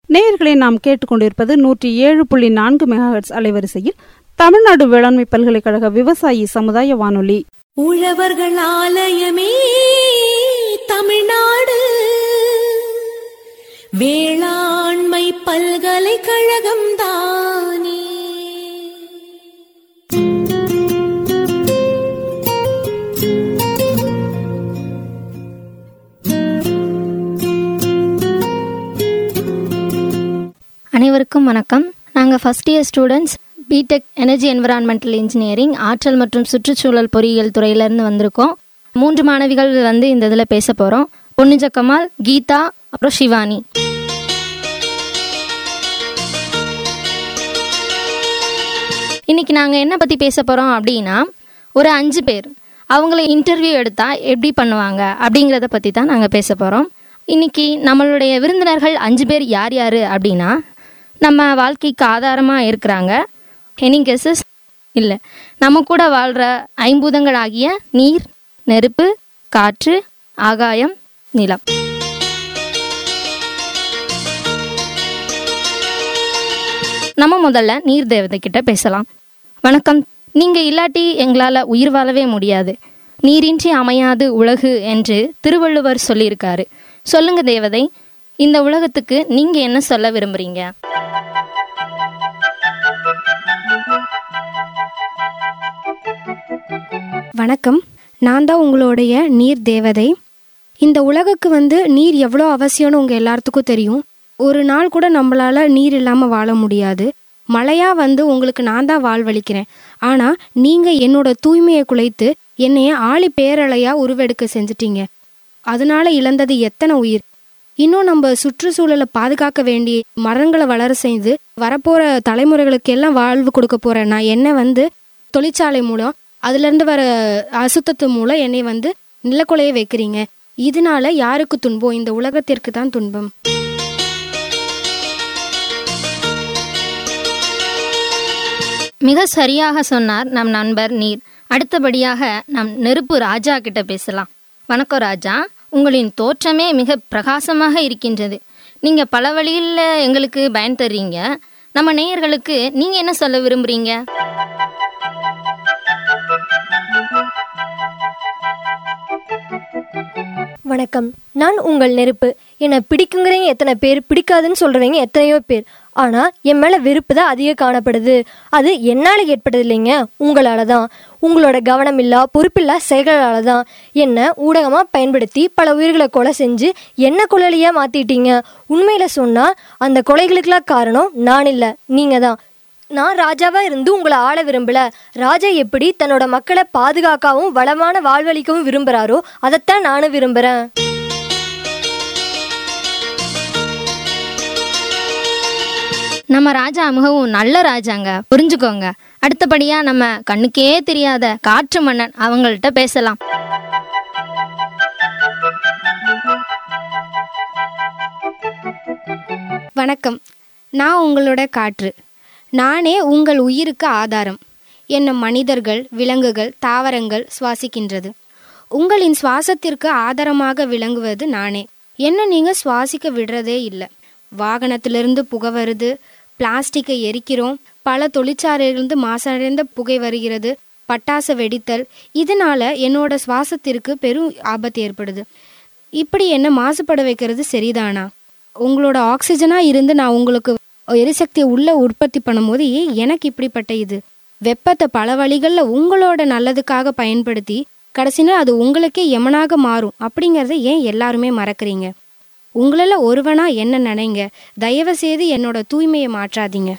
நேயர்களை நாம் கேட்டுக்கொண்டிருப்பது நூற்றி ஏழு புள்ளி நான்கு மெகாஹெட்ஸ் அலைவரிசையில் தமிழ்நாடு வேளாண்மை பல்கலைக்கழக விவசாயி சமுதாய வானொலி உழவர்கள் ஆலயமே தமிழ்நாடு வேளாண்மை பல்கலைக்கழகம் தானே அனைவருக்கும் வணக்கம் நாங்கள் first year students BTech energy environmental engineering ஆற்றல் மற்றும் சுற்றுச்சூழல் பொறியியல் துறையிலேருந்து வந்திருக்கோம் மூன்று மாணவிகள் வந்து இந்த இதில் பேச போகிறோம் பொன்னிஜ கமால் கீதா அப்புறம் ஷிவானி இன்னைக்கு நாங்கள் என்ன பற்றி பேச போகிறோம் அப்படின்னா ஒரு அஞ்சு பேர் அவங்கள இன்டர்வியூ எடுத்தால் எப்படி பண்ணுவாங்க அப்படிங்கிறத பற்றி தான் நாங்கள் பேச போகிறோம் இன்னைக்கு நம்மளுடைய விருந்தினர்கள் அஞ்சு பேர் யார் யார் அப்படின்னா நம்ம வாழ்க்கைக்கு ஆதாரமாக இருக்கிறாங்க ஹெனிங் கெசஸ் இல்லை நம்ம கூட வாழ்கிற ஐம்பூதங்களாகிய நீர் நெருப்பு காற்று ஆகாயம் நிலம் நம்ம முதல்ல நீர் தேவதை கிட்ட பேசலாம் வணக்கம் நீங்க இல்லாட்டி எங்களால உயிர் வாழவே முடியாது நீரின்றி அமையாது உலகு என்று திருவள்ளுவர் சொல்லியிருக்காரு சொல்லுங்க தேவதை இந்த உலகத்துக்கு நீங்க என்ன சொல்ல விரும்புறீங்க வணக்கம் நான் தான் உங்களுடைய நீர் தேவதை இந்த உலகுக்கு வந்து நீர் எவ்வளோ அவசியம்னு உங்கள் எல்லாத்துக்கும் தெரியும் ஒரு நாள் கூட நம்மளால நீர் இல்லாமல் வாழ முடியாது மழையாக வந்து உங்களுக்கு நான் தான் வாழ்வளிக்கிறேன் ஆனால் நீங்கள் என்னோட தூய்மையை குலைத்து என்னைய ஆழி பேரலையாக உருவெடுக்க செஞ்சிட்டீங்க அதனால இழந்தது எத்தனை உயிர் இன்னும் நம்ம சுற்றுச்சூழலை பாதுகாக்க வேண்டி மரங்களை வளர செய்து வரப்போற தலைமுறைகளுக்கு எல்லாம் வாழ்வு கொடுக்க போறேன் நான் என்ன வந்து தொழிற்சாலை மூலம் அதுல இருந்து வர அசுத்தத்து மூலம் என்னை வந்து நிலக்குலைய வைக்கிறீங்க இதனால யாருக்கு துன்பம் இந்த உலகத்திற்கு தான் துன்பம் மிக சரியாக சொன்னார் நம் நண்பர் நீர் அடுத்தபடியாக நம் நெருப்பு ராஜா கிட்ட பேசலாம் வணக்கம் ராஜா உங்களின் தோற்றமே மிக பிரகாசமாக இருக்கின்றது நீங்க பல வழியில் எங்களுக்கு பயன் தர்றீங்க நம்ம நேயர்களுக்கு நீங்க என்ன சொல்ல விரும்புறீங்க வணக்கம் நான் உங்கள் நெருப்பு என்னை பிடிக்குங்கிறவங்க எத்தனை பேர் பிடிக்காதுன்னு சொல்றவங்க எத்தனையோ பேர் ஆனா என் மேல வெறுப்பு தான் அதிகம் காணப்படுது அது என்னால ஏற்பட்டது இல்லைங்க உங்களால தான் உங்களோட கவனமில்லா பொறுப்பில்லா செயல்களால தான் என்ன ஊடகமா பயன்படுத்தி பல உயிர்களை கொலை செஞ்சு என்ன கொலையிலையா மாத்திட்டீங்க உண்மையில சொன்னா அந்த கொலைகளுக்கெல்லாம் காரணம் நான் இல்ல நீங்க தான் நான் ராஜாவா இருந்து உங்களை ஆள விரும்பல ராஜா எப்படி தன்னோட மக்களை பாதுகாக்கவும் வளமான வாழ்வளிக்கவும் விரும்புறாரோ அதைத்தான் நானும் விரும்புறேன் நம்ம ராஜா மிகவும் நல்ல ராஜாங்க புரிஞ்சுக்கோங்க அடுத்தபடியா நம்ம கண்ணுக்கே தெரியாத காற்று மன்னன் அவங்கள்ட்ட பேசலாம் வணக்கம் நான் உங்களோட காற்று நானே உங்கள் உயிருக்கு ஆதாரம் என்ன மனிதர்கள் விலங்குகள் தாவரங்கள் சுவாசிக்கின்றது உங்களின் சுவாசத்திற்கு ஆதாரமாக விளங்குவது நானே என்ன நீங்க சுவாசிக்க விடுறதே இல்லை வாகனத்திலிருந்து புகை வருது பிளாஸ்டிக்கை எரிக்கிறோம் பல தொழிற்சாலையிலிருந்து மாசடைந்த புகை வருகிறது பட்டாசு வெடித்தல் இதனால என்னோட சுவாசத்திற்கு பெரும் ஆபத்து ஏற்படுது இப்படி என்ன மாசுபட வைக்கிறது சரிதானா உங்களோட ஆக்சிஜனா இருந்து நான் உங்களுக்கு எரிசக்தியை உள்ள உற்பத்தி பண்ணும்போது ஏன் எனக்கு இப்படிப்பட்ட இது வெப்பத்தை பல வழிகளில் உங்களோட நல்லதுக்காக பயன்படுத்தி கடைசியில் அது உங்களுக்கே எமனாக மாறும் அப்படிங்கிறத ஏன் எல்லாருமே மறக்கறீங்க உங்கள ஒருவனா என்ன நினைங்க தயவு செய்து என்னோட தூய்மையை மாற்றாதீங்க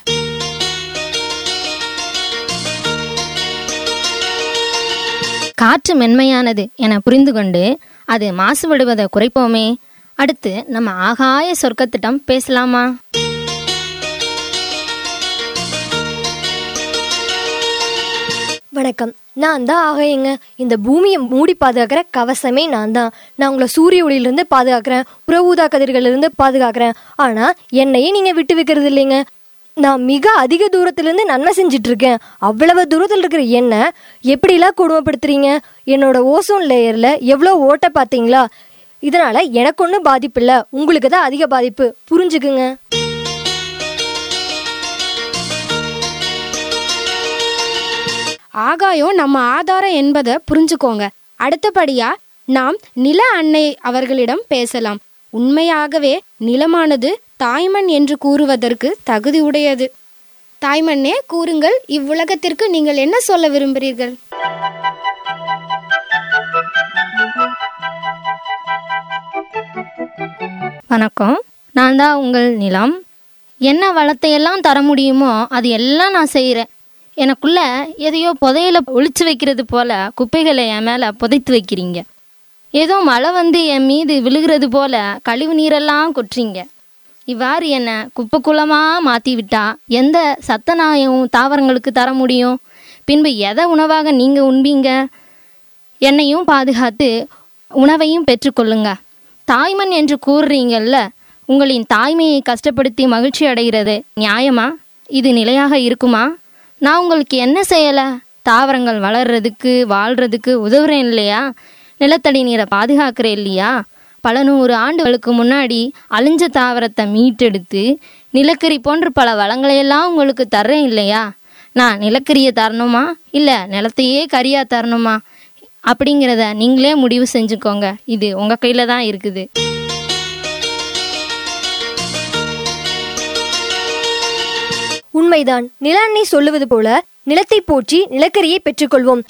காற்று மென்மையானது என புரிந்து கொண்டு அது மாசுபடுவதை குறைப்போமே அடுத்து நம்ம ஆகாய சொர்க்கத்திட்டம் பேசலாமா வணக்கம் நான் தான் ஆகையங்க இந்த பூமியை மூடி பாதுகாக்கிற கவசமே நான் தான் நான் உங்களை சூரிய ஒளியிலிருந்து பாதுகாக்கிறேன் புற ஊதா கதிர்களிலிருந்து பாதுகாக்கிறேன் ஆனா என்னையே நீங்க விட்டு வைக்கிறது இல்லைங்க நான் மிக அதிக தூரத்திலிருந்து நன்மை செஞ்சுட்டு இருக்கேன் அவ்வளவு தூரத்தில் இருக்கிற என்ன எப்படிலாம் கொடுமைப்படுத்துறீங்க என்னோட ஓசோன் லேயர்ல எவ்வளோ ஓட்ட பார்த்தீங்களா இதனால எனக்கு ஒன்றும் பாதிப்பு இல்லை உங்களுக்கு தான் அதிக பாதிப்பு புரிஞ்சுக்குங்க ஆகாயம் நம்ம ஆதாரம் என்பதை புரிஞ்சுக்கோங்க அடுத்தபடியா நாம் நில அன்னை அவர்களிடம் பேசலாம் உண்மையாகவே நிலமானது தாய்மண் என்று கூறுவதற்கு தகுதி உடையது தாய்மண்ணே கூறுங்கள் இவ்வுலகத்திற்கு நீங்கள் என்ன சொல்ல விரும்புகிறீர்கள் வணக்கம் நான் தான் உங்கள் நிலம் என்ன வளத்தையெல்லாம் தர முடியுமோ அது எல்லாம் நான் செய்கிறேன் எனக்குள்ள எதையோ புதையல ஒளிச்சு வைக்கிறது போல குப்பைகளை என் மேலே புதைத்து வைக்கிறீங்க ஏதோ மழை வந்து என் மீது விழுகிறது போல கழிவு நீரெல்லாம் கொட்டுறீங்க இவ்வாறு என்னை குப்பைக்குளமாக மாற்றி விட்டா எந்த சத்த நாயம் தாவரங்களுக்கு தர முடியும் பின்பு எதை உணவாக நீங்கள் உண்பீங்க என்னையும் பாதுகாத்து உணவையும் பெற்றுக்கொள்ளுங்க தாய்மண் என்று கூறுறீங்கல்ல உங்களின் தாய்மையை கஷ்டப்படுத்தி மகிழ்ச்சி அடைகிறது நியாயமா இது நிலையாக இருக்குமா நான் உங்களுக்கு என்ன செய்யலை தாவரங்கள் வளர்றதுக்கு வாழ்றதுக்கு உதவுறேன் இல்லையா நிலத்தடி நீரை பாதுகாக்கிறேன் இல்லையா பல நூறு ஆண்டுகளுக்கு முன்னாடி அழிஞ்ச தாவரத்தை மீட்டெடுத்து நிலக்கரி போன்ற பல வளங்களையெல்லாம் உங்களுக்கு தர்றேன் இல்லையா நான் நிலக்கரியை தரணுமா இல்லை நிலத்தையே கரியா தரணுமா அப்படிங்கிறத நீங்களே முடிவு செஞ்சுக்கோங்க இது உங்கள் கையில் தான் இருக்குது உண்மைதான் நில அன்னை சொல்லுவது போல நிலத்தை போற்றி நிலக்கரியை பெற்றுக்கொள்வோம்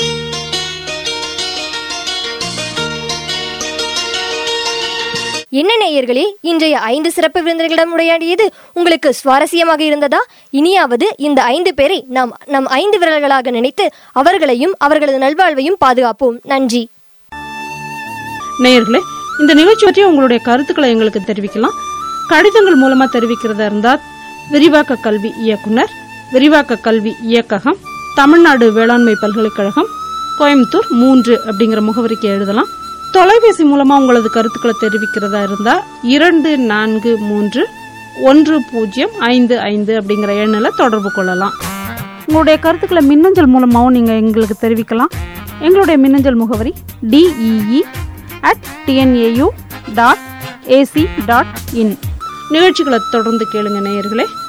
என்ன நேயர்களே இன்றைய ஐந்து சிறப்பு விருந்தினர்களிடம் உரையாடியது உங்களுக்கு சுவாரஸ்யமாக இருந்ததா இனியாவது இந்த ஐந்து பேரை நாம் நம் ஐந்து விரல்களாக நினைத்து அவர்களையும் அவர்களது நல்வாழ்வையும் பாதுகாப்போம் நன்றி நேயர்களே இந்த நிகழ்ச்சி பற்றி உங்களுடைய கருத்துக்களை எங்களுக்கு தெரிவிக்கலாம் கடிதங்கள் மூலமா தெரிவிக்கிறதா இருந்தால் விரிவாக்க கல்வி இயக்குனர் விரிவாக்க கல்வி இயக்ககம் தமிழ்நாடு வேளாண்மை பல்கலைக்கழகம் கோயம்புத்தூர் மூன்று அப்படிங்கிற முகவரிக்கு எழுதலாம் தொலைபேசி மூலமா உங்களது கருத்துக்களை தெரிவிக்கிறதா இருந்தா இரண்டு நான்கு மூன்று ஒன்று பூஜ்ஜியம் ஐந்து ஐந்து அப்படிங்கிற எண்ணில் தொடர்பு கொள்ளலாம் உங்களுடைய கருத்துக்களை மின்னஞ்சல் மூலமாகவும் நீங்கள் எங்களுக்கு தெரிவிக்கலாம் எங்களுடைய மின்னஞ்சல் முகவரி DEE at TNAU dot AC dot in நிகழ்ச்சிகளை தொடர்ந்து கேளுங்க நேயர்களே